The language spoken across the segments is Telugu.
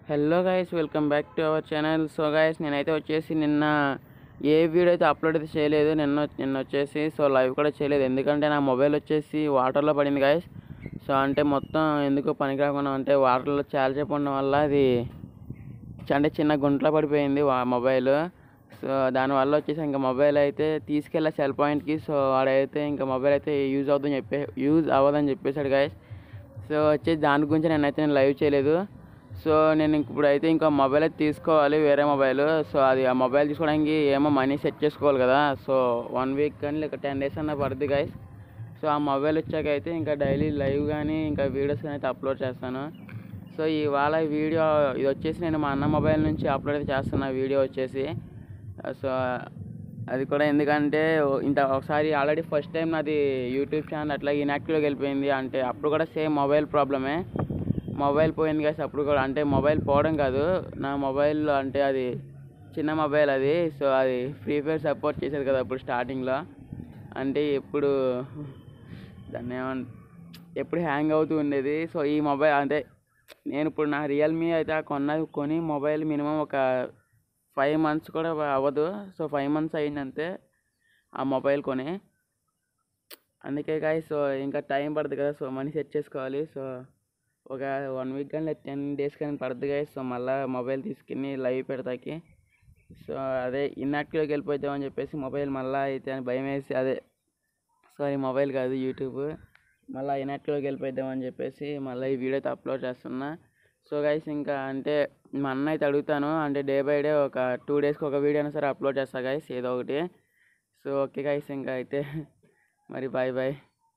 hello guys welcome back to our channel so guys నేనైతే వచ్చేసి నిన్న ఏ వీడియో అయితే అప్లోడ్ అయితే చేయలేదు నిన్న నిన్న వచ్చేసి సో లైవ్ కూడా చేయలేదు ఎందుకంటే నా మొబైల్ వచ్చేసి వాటర్లో పడింది గైస్ సో అంటే మొత్తం ఎందుకు పనికి రాకుండా అంటే వాటర్లో చాలా సేపు ఉండడం వల్ల అది అంటే చిన్న గుంటలో పడిపోయింది వా మొబైల్ సో దానివల్ల వచ్చేసి ఇంకా మొబైల్ అయితే తీసుకెళ్ళా సెల్ పాయింట్కి సో వాడైతే ఇంకా మొబైల్ అయితే యూజ్ అవుతుందని చెప్పే యూజ్ అవ్వదని చెప్పేశాడు గాయస్ సో వచ్చేసి దాని గురించి నేనైతే నేను లైవ్ చేయలేదు సో నేను ఇంక ఇప్పుడు అయితే ఇంకా మొబైల్ అయితే తీసుకోవాలి వేరే మొబైల్ సో అది ఆ మొబైల్ తీసుకోవడానికి ఏమో మనీ సెట్ చేసుకోవాలి కదా సో వన్ వీక్ కానీ లేక టెన్ డేస్ అన్న పడుతుంది గాయస్ సో ఆ మొబైల్ వచ్చాక అయితే ఇంకా డైలీ లైవ్ కానీ ఇంకా వీడియోస్ కానీ అయితే అప్లోడ్ చేస్తాను సో ఇవాళ వీడియో ఇది వచ్చేసి నేను మా అన్న మొబైల్ నుంచి అప్లోడ్ అయితే చేస్తున్నా వీడియో వచ్చేసి సో అది కూడా ఎందుకంటే ఇంత ఒకసారి ఆల్రెడీ ఫస్ట్ టైం నాది యూట్యూబ్ ఛానల్ అట్లా ఇన్యాక్టివ్లోకి వెళ్ళిపోయింది అంటే అప్పుడు కూడా సేమ్ మొబైల్ ప్రాబ్లమే మొబైల్ పోయింది కదా అప్పుడు కూడా అంటే మొబైల్ పోవడం కాదు నా మొబైల్ అంటే అది చిన్న మొబైల్ అది సో అది ఫ్రీ ఫైర్ సపోర్ట్ చేసేది కదా అప్పుడు స్టార్టింగ్లో అంటే ఎప్పుడు దాన్ని ఏమన్ ఎప్పుడు హ్యాంగ్ అవుతూ ఉండేది సో ఈ మొబైల్ అంటే నేను ఇప్పుడు నా రియల్మీ అయితే ఆ కొన్నది కొని మొబైల్ మినిమం ఒక ఫైవ్ మంత్స్ కూడా అవ్వదు సో ఫైవ్ మంత్స్ అయిందంతే ఆ మొబైల్ కొని అందుకే కాయ సో ఇంకా టైం పడుతుంది కదా సో మనీ సెట్ చేసుకోవాలి సో ఒక వన్ వీక్ కానీ టెన్ డేస్ కానీ పడుతుంది కదా సో మళ్ళీ మొబైల్ తీసుకుని లైవ్ పెడతాకి సో అదే ఇన్యాక్టివ్లోకి వెళ్ళిపోతామని చెప్పేసి మొబైల్ మళ్ళీ అయితే అని భయం వేసి అదే సారీ మొబైల్ కాదు యూట్యూబ్ మళ్ళీ ఇన్యాక్టివ్లోకి వెళ్ళిపోతామని చెప్పేసి మళ్ళీ ఈ వీడియో అయితే అప్లోడ్ చేస్తున్నా సో గైస్ ఇంకా అంటే మా అన్న అయితే అడుగుతాను అంటే డే బై డే ఒక టూ డేస్కి ఒక వీడియో అయినా సరే అప్లోడ్ చేస్తా గైస్ ఏదో ఒకటి సో ఓకే గైస్ ఇంకా అయితే మరి బాయ్ బాయ్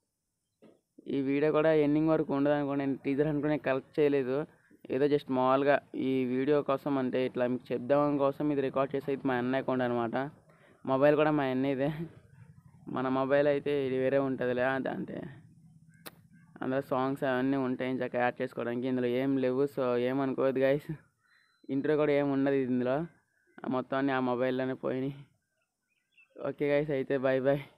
ఈ వీడియో కూడా ఎండింగ్ వరకు ఉండదు అనుకో నేను టీజర్ అనుకుని కలెక్ట్ చేయలేదు ఏదో జస్ట్ మామూలుగా ఈ వీడియో కోసం అంటే ఇట్లా మీకు చెప్దాం కోసం ఇది రికార్డ్ చేసేది మా అన్న అకౌంట్ అనమాట మొబైల్ కూడా మా అన్నయ్యదే మన మొబైల్ అయితే ఇది వేరే ఉంటుందిలే అది అంటే అందులో సాంగ్స్ అవన్నీ ఉంటాయి ఇంకా యాడ్ చేసుకోవడానికి ఇందులో ఏం లేవు సో ఏమనుకోవద్దు గైస్ ఇంట్రో కూడా ఏం ఉండదు ఇందులో మొత్తం అన్నీ ఆ మొబైల్లోనే పోయినాయి ఓకే గైస్ అయితే బాయ్ బాయ్